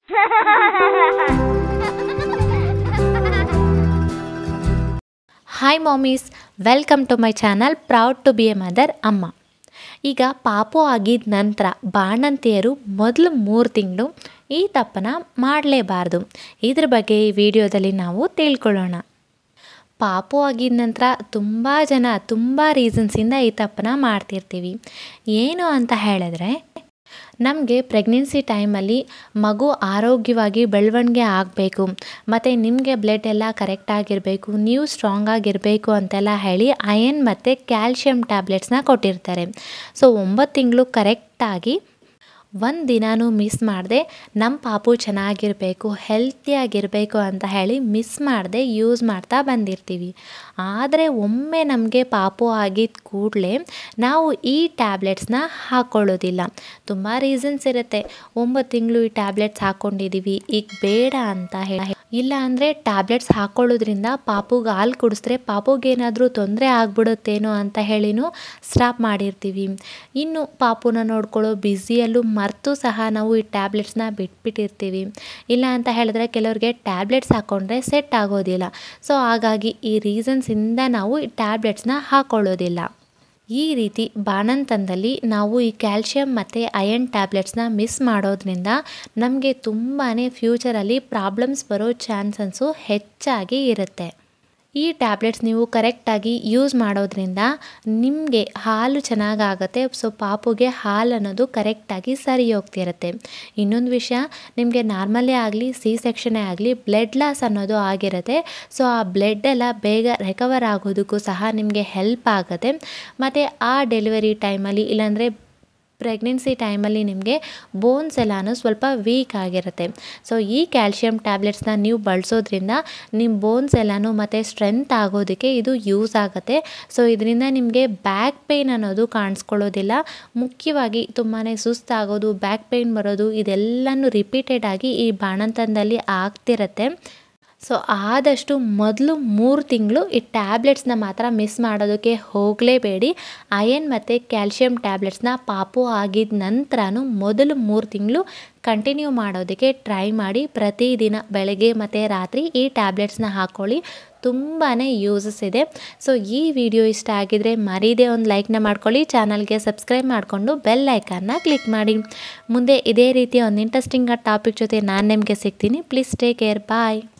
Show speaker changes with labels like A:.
A: hi mommies welcome to my channel proud to be a mother ಅಮ್ಮ ಈಗ ಪಾಪು ಆಗಿದ ನಂತರ ಬಾಣಂತಿಯರು ಮೊದಲು ಮೂರು ತಿಂಗಳು ಈ ತಪ್ಪನ ಮಾಡಲೇಬಾರ್ದು ಇದ್ರ ಬಗ್ಗೆ ಈ ವಿಡಿಯೋದಲ್ಲಿ ನಾವು ತಿಳ್ಕೊಳ್ಳೋಣ ಪಾಪು ಆಗಿದ ನಂತರ ತುಂಬ ಜನ ತುಂಬ ರೀಸನ್ಸಿಂದ ಈ ತಪ್ಪನ ಮಾಡ್ತಿರ್ತೀವಿ ಏನು ಅಂತ ಹೇಳಿದ್ರೆ ನಮಗೆ ಪ್ರೆಗ್ನೆನ್ಸಿ ಟೈಮಲ್ಲಿ ಮಗು ಆರೋಗ್ಯವಾಗಿ ಬೆಳವಣಿಗೆ ಆಗಬೇಕು ಮತ್ತು ನಿಮಗೆ ಬ್ಲಡ್ ಎಲ್ಲ ಕರೆಕ್ಟಾಗಿರಬೇಕು ನೀವು ಸ್ಟ್ರಾಂಗ್ ಆಗಿರಬೇಕು ಅಂತೆಲ್ಲ ಹೇಳಿ ಅಯನ್ ಮತ್ತು ಕ್ಯಾಲ್ಶಿಯಂ ಟ್ಯಾಬ್ಲೆಟ್ಸ್ನ ಕೊಟ್ಟಿರ್ತಾರೆ ಸೊ ಒಂಬತ್ತು ತಿಂಗಳು ಕರೆಕ್ಟಾಗಿ ಒಂದು ದಿನಾನೂ ಮಿಸ್ ಮಾಡದೆ ನಮ್ಮ ಪಾಪು ಚೆನ್ನಾಗಿರಬೇಕು ಹೆಲ್ತಿಯಾಗಿರಬೇಕು ಅಂತ ಹೇಳಿ ಮಿಸ್ ಮಾಡದೆ ಯೂಸ್ ಮಾಡ್ತಾ ಬಂದಿರ್ತೀವಿ ಆದರೆ ಒಮ್ಮೆ ನಮಗೆ ಪಾಪು ಆಗಿದ್ದ ಕೂಡಲೇ ನಾವು ಈ ಟ್ಯಾಬ್ಲೆಟ್ಸ್ನ ಹಾಕ್ಕೊಳ್ಳೋದಿಲ್ಲ ತುಂಬ ರೀಸನ್ಸ್ ಇರುತ್ತೆ ಒಂಬತ್ತು ತಿಂಗಳು ಈ ಟ್ಯಾಬ್ಲೆಟ್ಸ್ ಹಾಕ್ಕೊಂಡಿದ್ದೀವಿ ಈಗ ಬೇಡ ಅಂತ ಹೇಳಿ ಇಲ್ಲ ಅಂದರೆ ಟ್ಯಾಬ್ಲೆಟ್ಸ್ ಹಾಕ್ಕೊಳ್ಳೋದ್ರಿಂದ ಪಾಪುಗೆ ಹಾಲು ಕುಡಿಸಿದ್ರೆ ಪಾಪುಗೇನಾದರೂ ತೊಂದರೆ ಆಗ್ಬಿಡುತ್ತೇನೋ ಅಂತ ಹೇಳಿನೂ ಸ್ಟಾಪ್ ಮಾಡಿರ್ತೀವಿ ಇನ್ನು ಪಾಪುನ ನೋಡ್ಕೊಳ್ಳೋ ಬ್ಯುಸಿಯಲ್ಲೂ ಮರೆತು ಸಹ ನಾವು ಈ ಟ್ಯಾಬ್ಲೆಟ್ಸ್ನ ಬಿಟ್ಬಿಟ್ಟಿರ್ತೀವಿ ಇಲ್ಲ ಅಂತ ಹೇಳಿದ್ರೆ ಕೆಲವ್ರಿಗೆ ಟ್ಯಾಬ್ಲೆಟ್ಸ್ ಹಾಕ್ಕೊಂಡ್ರೆ ಸೆಟ್ ಆಗೋದಿಲ್ಲ ಸೊ ಹಾಗಾಗಿ ಈ ರೀಸನ್ಸಿಂದ ನಾವು ಈ ಟ್ಯಾಬ್ಲೆಟ್ಸ್ನ ಹಾಕ್ಕೊಳ್ಳೋದಿಲ್ಲ ಈ ರೀತಿ ಬಾಣಂತನದಲ್ಲಿ ನಾವು ಈ ಕ್ಯಾಲ್ಶಿಯಂ ಮತ್ತು ಅಯನ್ ಟ್ಯಾಬ್ಲೆಟ್ಸ್ನ ಮಿಸ್ ಮಾಡೋದ್ರಿಂದ ನಮಗೆ ತುಂಬಾ ಫ್ಯೂಚರಲ್ಲಿ ಪ್ರಾಬ್ಲಮ್ಸ್ ಬರೋ ಚಾನ್ಸಸ್ಸು ಹೆಚ್ಚಾಗಿ ಇರುತ್ತೆ ಈ ಟ್ಯಾಬ್ಲೆಟ್ಸ್ ನೀವು ಕರೆಕ್ಟಾಗಿ ಯೂಸ್ ಮಾಡೋದ್ರಿಂದ ನಿಮಗೆ ಹಾಲು ಚೆನ್ನಾಗಾಗುತ್ತೆ ಸೊ ಪಾಪುಗೆ ಹಾಲು ಅನ್ನೋದು ಕರೆಕ್ಟಾಗಿ ಸರಿ ಹೋಗ್ತಿರುತ್ತೆ ಇನ್ನೊಂದು ವಿಷಯ ನಿಮಗೆ ನಾರ್ಮಲೇ ಆಗಲಿ ಸಿ ಸೆಕ್ಷನೇ ಆಗಲಿ ಬ್ಲಡ್ ಲಾಸ್ ಅನ್ನೋದು ಆಗಿರುತ್ತೆ ಸೊ ಆ ಬ್ಲಡ್ ಎಲ್ಲ ಬೇಗ ರಿಕವರ್ ಆಗೋದಕ್ಕೂ ಸಹ ನಿಮಗೆ ಹೆಲ್ಪ್ ಆಗುತ್ತೆ ಮತ್ತು ಆ ಡೆಲಿವರಿ ಟೈಮಲ್ಲಿ ಇಲ್ಲಾಂದರೆ ಪ್ರೆಗ್ನೆನ್ಸಿ ಟೈಮಲ್ಲಿ ನಿಮಗೆ ಬೋನ್ಸ್ ಎಲ್ಲನೂ ಸ್ವಲ್ಪ ವೀಕ್ ಆಗಿರುತ್ತೆ ಸೊ ಈ ಕ್ಯಾಲ್ಶಿಯಂ ಟ್ಯಾಬ್ಲೆಟ್ಸ್ನ ನೀವು ಬಳಸೋದ್ರಿಂದ ನಿಮ್ಮ ಬೋನ್ಸ್ ಎಲ್ಲನೂ ಮತ್ತು ಸ್ಟ್ರೆಂತ್ ಆಗೋದಕ್ಕೆ ಇದು ಯೂಸ್ ಆಗುತ್ತೆ ಸೊ ಇದರಿಂದ ನಿಮಗೆ ಬ್ಯಾಕ್ ಪೇಯ್ನ್ ಅನ್ನೋದು ಕಾಣಿಸ್ಕೊಳ್ಳೋದಿಲ್ಲ ಮುಖ್ಯವಾಗಿ ತುಂಬಾ ಸುಸ್ತಾಗೋದು ಬ್ಯಾಕ್ ಪೇಯ್ನ್ ಬರೋದು ಇದೆಲ್ಲನೂ ರಿಪೀಟೆಡ್ ಆಗಿ ಈ ಬಾಣಂತನದಲ್ಲಿ ಆಗ್ತಿರುತ್ತೆ ಸೊ ಆದಷ್ಟು ಮೊದಲು ಮೂರು ತಿಂಗಳು ಈ ಟ್ಯಾಬ್ಲೆಟ್ಸ್ನ ಮಾತ್ರ ಮಿಸ್ ಮಾಡೋದಕ್ಕೆ ಹೋಗಲೇಬೇಡಿ ಅಯನ್ ಮತ್ತು ಕ್ಯಾಲ್ಶಿಯಂ ಟ್ಯಾಬ್ಲೆಟ್ಸ್ನ ಪಾಪು ಆಗಿದ ನಂತರನೂ ಮೊದಲು ಮೂರು ತಿಂಗಳು ಕಂಟಿನ್ಯೂ ಮಾಡೋದಕ್ಕೆ ಟ್ರೈ ಮಾಡಿ ಪ್ರತಿದಿನ ಬೆಳಗ್ಗೆ ಮತ್ತು ರಾತ್ರಿ ಈ ಟ್ಯಾಬ್ಲೆಟ್ಸ್ನ ಹಾಕ್ಕೊಳ್ಳಿ ತುಂಬಾ ಯೂಸಸ್ ಇದೆ ಸೊ ಈ ವಿಡಿಯೋ ಇಷ್ಟ ಆಗಿದರೆ ಮರೀದೇ ಒಂದು ಲೈಕ್ನ ಮಾಡ್ಕೊಳ್ಳಿ ಚಾನಲ್ಗೆ ಸಬ್ಸ್ಕ್ರೈಬ್ ಮಾಡಿಕೊಂಡು ಬೆಲ್ ಐಕನ್ನ ಕ್ಲಿಕ್ ಮಾಡಿ ಮುಂದೆ ಇದೇ ರೀತಿಯ ಒಂದು ಇಂಟ್ರೆಸ್ಟಿಂಗ್ ಟಾಪಿಕ್ ಜೊತೆ ನಾನು ನಿಮಗೆ ಸಿಗ್ತೀನಿ ಪ್ಲೀಸ್ ಟೇಕ್ ಕೇರ್ ಬಾಯ್